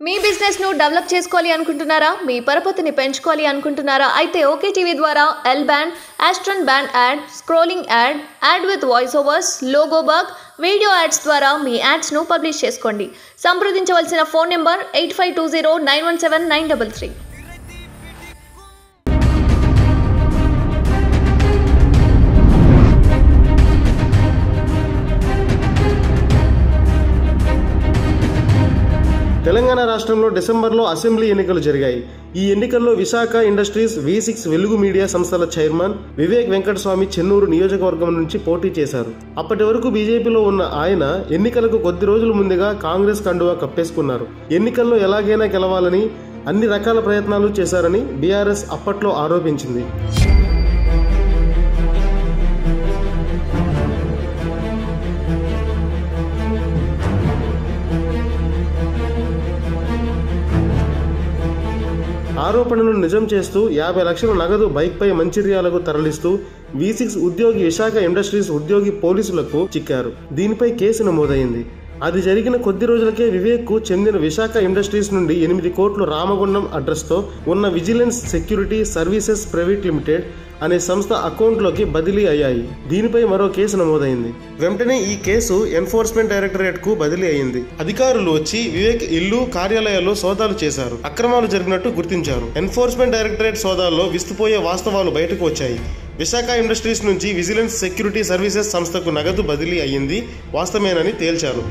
మీ business ను develop చేసుకోవాలి అనుకుంటున్నారా మీ పరపతిని పెంచుకోవాలి అనుకుంటున్నారా అయితే ఓకే టీవీ ద్వారా L band Aston band ad scrolling ad ad with voice overs logo bug video ads ద్వారా మీ యాడ్స్ ను పబ్లిష్ చేసుకోండి సంప్రదించవలసిన phone number eight five two zero nine one seven nine double three Telangana రాష్ట్రంలో డిసెంబర్లో assembly ఎన్నికలు జరిగాయి ఈ ఎన్నికల్లో Visaka Industries V six Velugu media సంస్థల చైర్మన్ వివేక్ వెంకటస్వామి చెన్నూరు నియోజకవర్గం నుంచి పోటీ చేశారు అప్పటి వరకు బీజేపీలో ఉన్న ఆయన ఎన్నికలకు కొద్ది రోజుల ముందుగా కాంగ్రెస్ కండువా కప్పేసుకున్నారు ఎన్నికల్లో ఎలాగైనా గెలవాలని అన్ని రకాల ప్రయత్నాలు చేశారని బీఆర్ఎస్ అప్పట్లో ఆరోపించింది ఆరోపణలను నిజం చేస్తూ యాభై లక్షల నగదు బైక్పై మంచిర్యాలకు తరలిస్తూ వి సిక్స్ ఉద్యోగి విశాఖ ఇండస్ట్రీస్ ఉద్యోగి పోలీసులకు చిక్కారు దీనిపై కేసు నమోదైంది అది జరిగిన కొద్ది రోజులకే వివేక్ కు చెందిన విశాఖ ఇండస్ట్రీస్ నుండి ఎనిమిది కోట్లు రామగుండం అడ్రస్తో ఉన్న vigilance security services private limited అనే సంస్థ అకౌంట్లోకి బదిలీ అయ్యాయి దీనిపై మరో కేసు నమోదైంది వెంటనే ఈ కేసు ఎన్ఫోర్స్మెంట్ డైరెక్టరేట్ కు బదిలీ అయింది అధికారులు వచ్చి వివేక్ ఇల్లు కార్యాలయాల్లో సోదాలు చేశారు అక్రమాలు జరిగినట్టు గుర్తించారు ఎన్ఫోర్స్మెంట్ డైరెక్టరేట్ సోదాల్లో విస్తుపోయే వాస్తవాలు బయటకు వచ్చాయి విశాఖ ఇండస్ట్రీస్ నుంచి విజిలెన్స్ సెక్యూరిటీ సర్వీసెస్ సంస్థకు నగదు బదిలీ అయ్యింది వాస్తవేనని తేల్చారు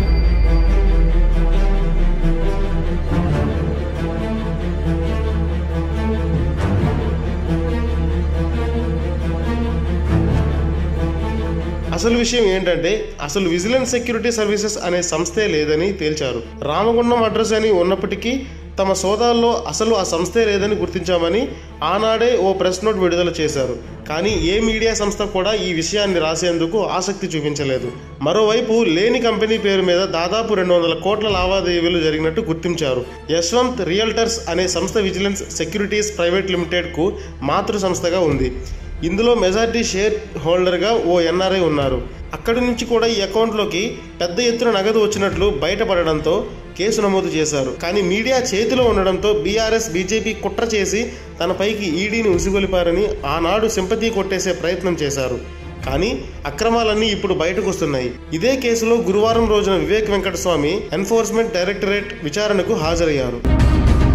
అసలు విషయం ఏంటంటే అసలు విజిలెన్స్ సెక్యూరిటీ సర్వీసెస్ అనే సంస్థే లేదని తేల్చారు రామగుండం అడ్రస్ అని ఉన్నప్పటికీ తమ సోదాల్లో అసలు ఆ సంస్థే లేదని గుర్తించామని ఆనాడే ఓ ప్రెస్ నోట్ విడుదల చేశారు కానీ ఏ మీడియా సంస్థ కూడా ఈ విషయాన్ని రాసేందుకు ఆసక్తి చూపించలేదు మరోవైపు లేని కంపెనీ పేరు మీద దాదాపు రెండు వందల కోట్ల లావాదేవీలు జరిగినట్టు గుర్తించారు యశ్వంత్ రియల్టర్స్ అనే సంస్థ విజిలెన్స్ సెక్యూరిటీస్ ప్రైవేట్ లిమిటెడ్కు మాతృ సంస్థగా ఉంది ఇందులో మెజార్టీ షేర్ హోల్డర్గా ఓ ఎన్ఆర్ఐ ఉన్నారు అక్కడి నుంచి కూడా ఈ అకౌంట్లోకి పెద్ద ఎత్తున నగదు వచ్చినట్లు బయటపడడంతో కేసు నమోదు చేశారు కానీ మీడియా చేతిలో ఉండడంతో బీఆర్ఎస్ బీజేపీ కుట్ర చేసి తనపైకి ఈడీని ఉసిగొలిపారని ఆనాడు సింపతి కొట్టేసే ప్రయత్నం చేశారు కానీ అక్రమాలన్నీ ఇప్పుడు బయటకు వస్తున్నాయి ఇదే కేసులో గురువారం రోజున వివేక్ వెంకటస్వామి ఎన్ఫోర్స్మెంట్ డైరెక్టరేట్ విచారణకు హాజరయ్యారు